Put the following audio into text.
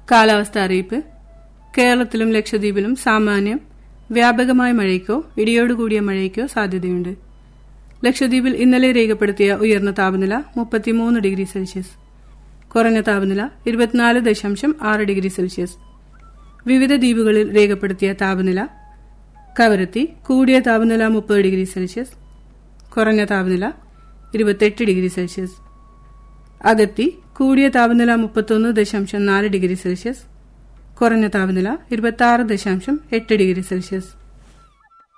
കാലാവസ്ഥ അറിയിപ്പ് കേരളത്തിലും ലക്ഷദ്വീപിലും സാമാന്യം വ്യാപകമായ മഴയ്ക്കോ ഇടിയോടുകൂടിയ മഴയ്ക്കോ സാധ്യതയുണ്ട് ലക്ഷദ്വീപിൽ ഇന്നലെ രേഖപ്പെടുത്തിയ ഉയർന്ന താപനില മുപ്പത്തിമൂന്ന് ഡിഗ്രി സെൽഷ്യസ് കുറഞ്ഞ താപനില ഇരുപത്തിനാല് ദശാംശം ആറ് ഡിഗ്രി സെൽഷ്യസ് വിവിധ ദ്വീപുകളിൽ രേഖപ്പെടുത്തിയ താപനില കവരത്തി കൂടിയ താപനില മുപ്പത് ഡിഗ്രി സെൽഷ്യസ് കുറഞ്ഞ താപനില ഇരുപത്തെട്ട് ഡിഗ്രി സെൽഷ്യസ് അഗത്തി കൂടിയ താപനില മുപ്പത്തൊന്ന് ദശാംശം നാല് ഡിഗ്രി സെൽഷ്യസ് കുറഞ്ഞ താപനില ഇരുപത്തി ആറ് ദശാംശം എട്ട് ഡിഗ്രി സെൽഷ്യസ്